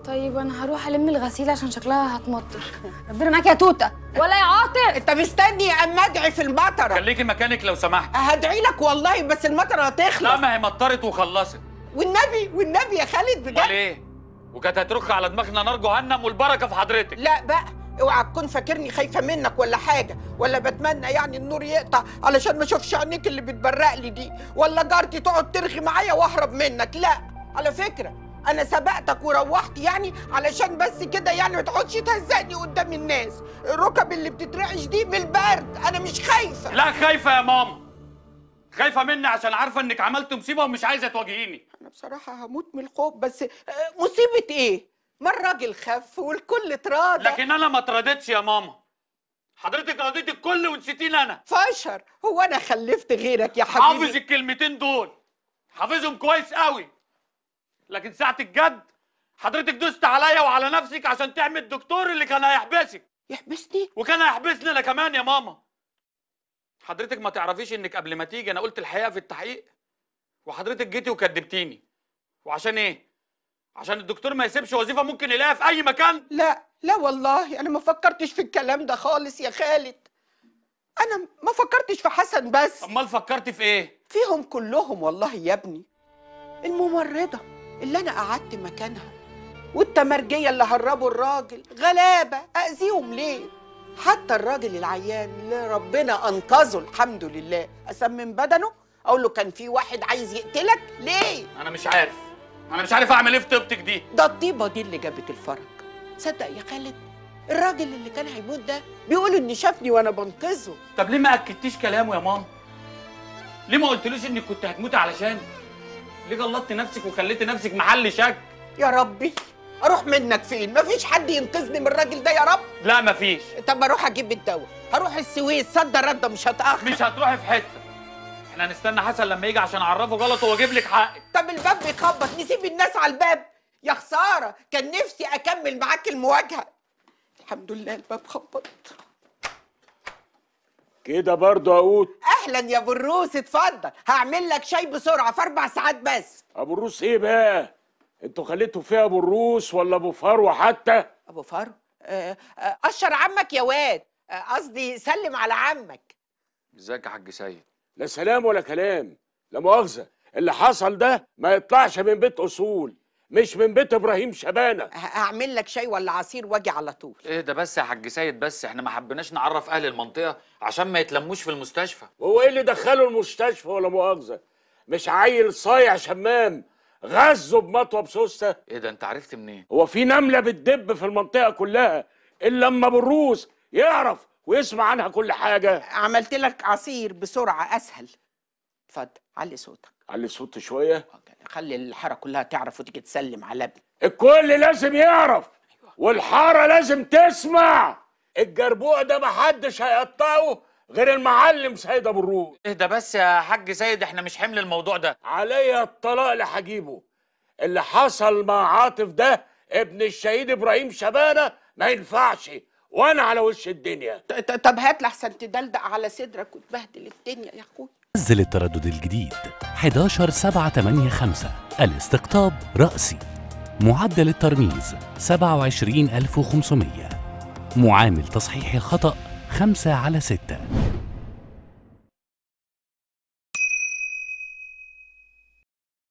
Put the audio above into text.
طيب انا هروح الم الغسيل عشان شكلها هتمطر ربنا معاك يا توته ولا يا عاطف انت مستني اما ادعي في المطره خليكي مكانك لو سمحت هدعي لك والله بس المطره لا هتخلص ما هي مطرت وخلصت والنبي والنبي يا خالد امال بجد ايه وكانت هترخ على دماغنا نار جهنم والبركه في حضرتك لا بقى اوعى تكون فاكرني خايفه منك ولا حاجه ولا بتمنى يعني النور يقطع علشان ما اشوفش عينيك اللي بتبرق لي دي ولا جارتي تقعد ترغي معايا واهرب منك لا على فكره انا سبقتك وروحت يعني علشان بس كده يعني ما تقعدش تهزقني قدام الناس الركب اللي بتترعش دي من البرد انا مش خايفه لا خايفه يا ماما خايفه مني عشان عارفه انك عملت مصيبه ومش عايزه تواجهيني انا بصراحه هموت من الخوف بس آه، مصيبه ايه ما الراجل خف والكل اتراضى لكن انا ما اترددتش يا ماما حضرتك رضيت الكل ونسيتيني انا فشر هو انا خلفت غيرك يا حافظ حبيبي الكلمتين دول حافظهم كويس قوي لكن ساعة الجد حضرتك دوست عليا وعلى نفسك عشان تعمل الدكتور اللي كان هيحبسك يحبسني وكان هيحبسني انا كمان يا ماما حضرتك ما تعرفيش انك قبل ما تيجي انا قلت الحقيقه في التحقيق وحضرتك جيتي وكدبتيني وعشان ايه عشان الدكتور ما يسيبش وظيفه ممكن يلاقيها في اي مكان لا لا والله انا ما فكرتش في الكلام ده خالص يا خالد انا ما فكرتش في حسن بس امال فكرتي في ايه فيهم كلهم والله يا ابني الممرضة اللي انا قعدت مكانها والتمرجية اللي هربوا الراجل غلابة اذيهم ليه حتى الراجل العيان اللي ربنا انقذه الحمد لله اسمم بدنه اقول له كان في واحد عايز يقتلك ليه انا مش عارف انا مش عارف اعمل ايه في طيبتك دي ده الطيبة دي اللي جابت الفرج تصدق يا خالد الراجل اللي كان هيموت ده بيقول اني شافني وانا بنقذه طب ليه ما اكدتيش كلامه يا ماما ليه ما قلتلوش انك كنت هتموتي علشان ليه غلطتي نفسك وخليتي نفسك محل شك يا ربي اروح منك فين مفيش حد ينقذني من الراجل ده يا رب لا مفيش طب اروح اجيب الدواء هروح السويس صد رد مش هتاخر مش هتروحي في حته احنا هنستنى حسن لما يجي عشان اعرفه غلط واجيب لك حقك طب الباب بيخبط نسيب الناس على الباب يا خساره كان نفسي اكمل معاك المواجهه الحمد لله الباب خبط كده برضه اقول اهلا يا ابو الروس اتفضل هعمل لك شاي بسرعه في اربع ساعات بس ابو الروس ايه بقى انتوا خليتوا فيها ابو الروس ولا ابو فروه حتى ابو فرو آه، آه، اشر عمك يا واد آه، قصدي سلم على عمك ازيك يا حاج سيد لا سلام ولا كلام لا مؤاخذه اللي حصل ده ما يطلعش من بيت اصول مش من بيت ابراهيم شبانه ه- هعمل لك شاي ولا عصير واجي على طول ايه ده بس يا حاج سيد بس احنا ما حبيناش نعرف اهل المنطقه عشان ما يتلموش في المستشفى وهو ايه اللي دخله المستشفى ولا مؤاخذه مش عيل صايع شمام غزه بمطوه بسوسته ايه ده انت عرفت منين هو في نمله بتدب في المنطقه كلها الا لما ابو الروس يعرف ويسمع عنها كل حاجه عملت لك عصير بسرعه اسهل اتفضل علي صوتك علي الصوت شويه خلي الحاره كلها تعرف وتيجي تسلم على ابني الكل لازم يعرف والحاره لازم تسمع الجربوع ده محدش هيقطعه غير المعلم سيد ابو الروس ايه ده بس يا حاج سيد احنا مش حمل الموضوع ده عليا الطلاق اللي هجيبه اللي حصل مع عاطف ده ابن الشهيد ابراهيم شبانه ما ينفعش وانا على وش الدنيا ط- ط- طب هات لحسن تدلدق على صدرك وتبهدل الدنيا يا اخويا نزل التردد الجديد 11 7 8 5 الاستقطاب رأسي معدل الترميز 27500 معامل تصحيح الخطأ 5 على 6